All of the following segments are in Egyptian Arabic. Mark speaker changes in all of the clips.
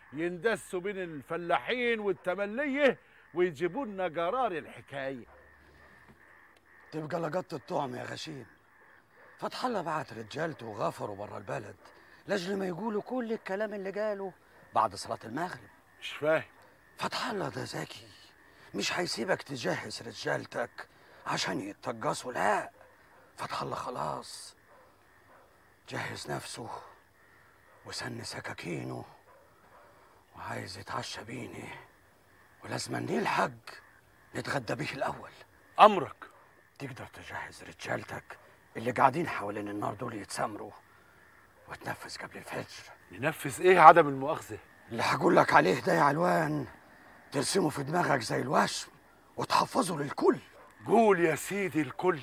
Speaker 1: يندسوا بين الفلاحين والتمليه ويجيبوا لنا قرار الحكايه
Speaker 2: تبقى لقطت الطعم يا غشيم فتح الله بعت رجالته وغفروا برا البلد لاجل ما يقولوا كل الكلام اللي قاله بعد صلاة المغرب
Speaker 1: مش فاهم
Speaker 2: فتح الله ده ذكي مش هيسيبك تجهز رجالتك عشان يتقصوا لا فتح الله خلاص جهز نفسه وسن سكاكينه وعايز يتعشى بيني ولازم نلحق نتغدى بيه الأول
Speaker 1: امرك
Speaker 2: تقدر تجهز رجالتك اللي قاعدين حوالين النار دول يتسامروا وتنفذ قبل الفجر
Speaker 1: ننفذ ايه عدم المؤاخذه
Speaker 2: اللي هقول لك عليه ده يا علوان ترسمه في دماغك زي الوشم وتحفظه للكل
Speaker 1: قول يا سيدي الكل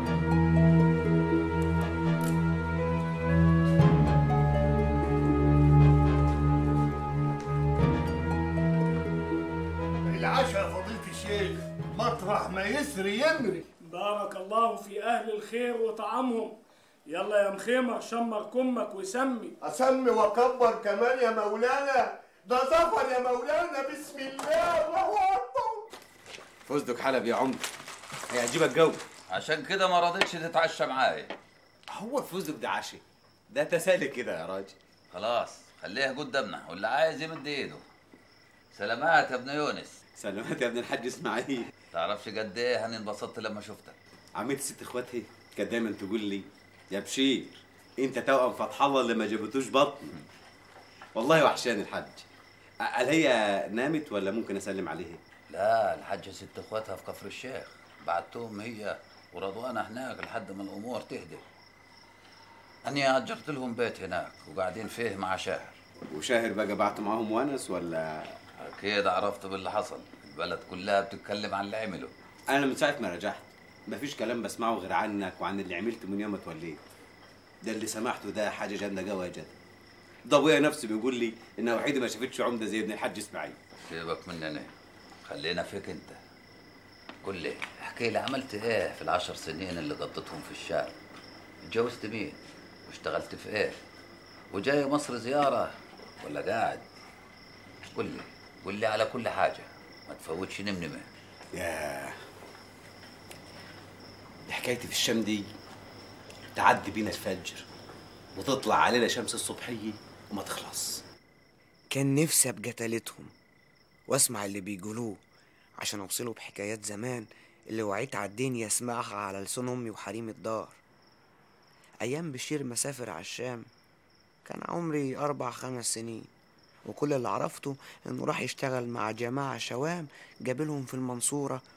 Speaker 3: العشاء يا فضيلة الشيخ مطرح ما يسري يمري
Speaker 4: بارك الله في أهل الخير وطعامهم يلا يا مخيمر شمر كمك وسمي
Speaker 3: أسمي وأكبر كمان يا مولانا ده ظفر يا مولانا بسم الله الله أكبر
Speaker 5: فستق حلب يا عمر هيعجبك جو
Speaker 6: عشان كده ما رضيتش تتعشى معايا
Speaker 5: هو الفستق ده عشاء ده تسالي كده يا راجل
Speaker 6: خلاص خليها قدامنا واللي عايز يمد ايده سلامات يا ابن يونس
Speaker 5: سلامات يا ابن الحاج اسماعيل
Speaker 6: تعرفش قد ايه هاني انبسطت لما شفتك
Speaker 5: عمتي ست اخواتي كانت دايما تقول لي يا بشير انت توأم فتح الله اللي ما جابتوش بطن والله وحشاني الحاج قال هي نامت ولا ممكن اسلم عليها
Speaker 6: لا الحاجة ست اخواتها في كفر الشيخ بعتهم هي ورضوانة هناك لحد ما الامور تهدى اني اجرت لهم بيت هناك وقاعدين فيه مع شاهر
Speaker 5: وشاهر بقى بعت معاهم ونس ولا
Speaker 6: اكيد عرفت باللي حصل البلد كلها بتتكلم عن اللي عمله
Speaker 5: انا من ساعه ما رجعت مفيش كلام بسمعه غير عنك وعن اللي عملته من يوم ما اتوليت ده اللي سمعته ده حاجه جامده قوي يا جد ده ابويا نفسه بيقول لي انها وحيده ما شافتش عمده زي ابن الحاج اسماعيل
Speaker 6: سيبك مننا خلينا فيك انت قول لي احكي لي عملت ايه في العشر سنين اللي قضيتهم في الشارع اتجوزت مين واشتغلت في ايه وجاي مصر زيارة ولا قاعد قول لي قول لي على كل حاجة ما تفوتش نمنمة
Speaker 5: يا دي حكايتي في الشام دي تعدي بينا الفجر وتطلع علينا شمس الصبحية وما تخلص
Speaker 7: كان نفسي ابقى تالتهم واسمع اللي بيقولوه عشان اوصله بحكايات زمان اللي وعيت على الدنيا اسمعها على لسان امي وحريم الدار ايام بشير مسافر على الشام كان عمري اربع خمس سنين وكل اللي عرفته انه راح يشتغل مع جماعة شوام جابلهم في المنصورة